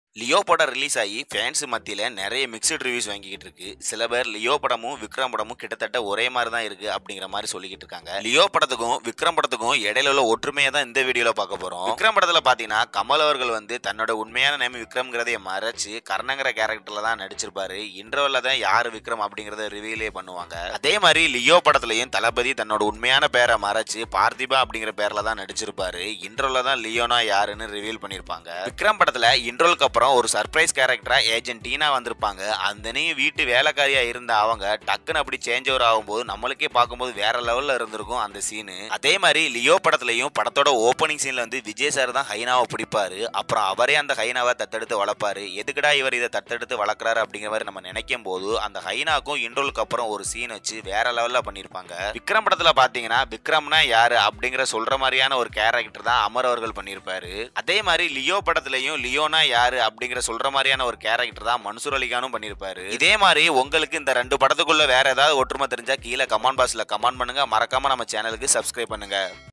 Leo படம் release ஆகி fans மத்தியில் நிறைய மிக்சட் ரிவ்யூஸ் வாங்கிக்கிட்டு இருக்கு சில பேர் லியோ படமும் விக்ரம் படமும் கிட்டத்தட்ட ஒரே மாதிரி தான் இருக்கு அப்படிங்கிற மாதிரி சொல்லிக்கிட்டு இருக்காங்க லியோ படத்துக்கும் விக்ரம் படத்துக்கும் இடையில உள்ள ஒற்றுமையை தான் இந்த வீடியோல பார்க்க போறோம் விக்ரம் படத்துல பாத்தீங்கன்னா கமல் அவர்கள் வந்து தன்னோட உண்மையான நேம் விக்ரம்ங்கிறதைய மறைச்சு கர்ணங்கிற கேரக்டர்ல தான் நடிச்சிருப்பாரு இன்டர்வல்ல தான் யாரு விக்ரம் அப்படிங்கறத ரிவீலே பண்ணுவாங்க அதே மாதிரி லியோ படத்துலயும் தளபதி தன்னோட உண்மையான பேரை மறைச்சு பார்த்திபா அப்படிங்கிற பேர்ல தான் நடிச்சிருப்பாரு இன்ட்ரோல தான் லியோனா யாருன்னு ரிவீல் பண்ணிருப்பாங்க விக்ரம் படத்துல இன்ட்ரோலுக்கு அப்புறம் ஒரு சர்ப்ரைஸ் கேரக்டரா ஏஜென்ட் டீனா வந்திருப்பாங்க அந்தனையும் வீட்டு வேலைக்காரியா இருந்த அவங்க டக்குன்னு அப்படி சேஞ்ச் ஓவர் ஆகும்போது நம்மளுக்கே பார்க்கும்போது வேற லெவல்ல இருந்திருக்கும் அந்த சீனு அதே மாதிரி லியோ படத்துலயும் படத்தோட ஓப்பனிங் சீன்ல வந்து விஜய் சார் தான் ஹைனாவை பிடிப்பாரு அப்புறம் அவரே அந்த ஹைனாவை தத்தெடுத்து வளர்ப்பாரு எதுக்குடா இவர் இதை தத்தெடுத்து வளர்க்குறாரு அப்படிங்கிற மாதிரி நம்ம நினைக்கும் போது அந்த ஹைனாக்கும் இன்ட்ரோலுக்கு அப்புறம் ஒரு சீன் வச்சு வேற லெவல்ல பண்ணியிருப்பாங்க விக்ரம் படத்துல பாத்தீங்கன்னா விக்ரம்னா யாரு அப்படிங்கிற சொல்ற மாதிரியான ஒரு கேரக்டர் தான் அமர் அவர்கள் பண்ணியிருப்பாரு அதே மாதிரி லியோ படத்துலயும் லியோனா யாரு அப்படிங்கிற சொல்ற மாதிரியான ஒரு கேரக்டர் தான் மன்சூர் அலிகானும் பண்ணியிருப்பாரு இதே மாதிரி உங்களுக்கு இந்த ரெண்டு படத்துக்குள்ள வேற ஏதாவது ஒற்றுமை தெரிஞ்சா கீழே கமெண்ட் பாக்ஸ்ல கமெண்ட் பண்ணுங்க மறக்காம நம்ம சேனலுக்கு சப்ஸ்கிரைப் பண்ணுங்க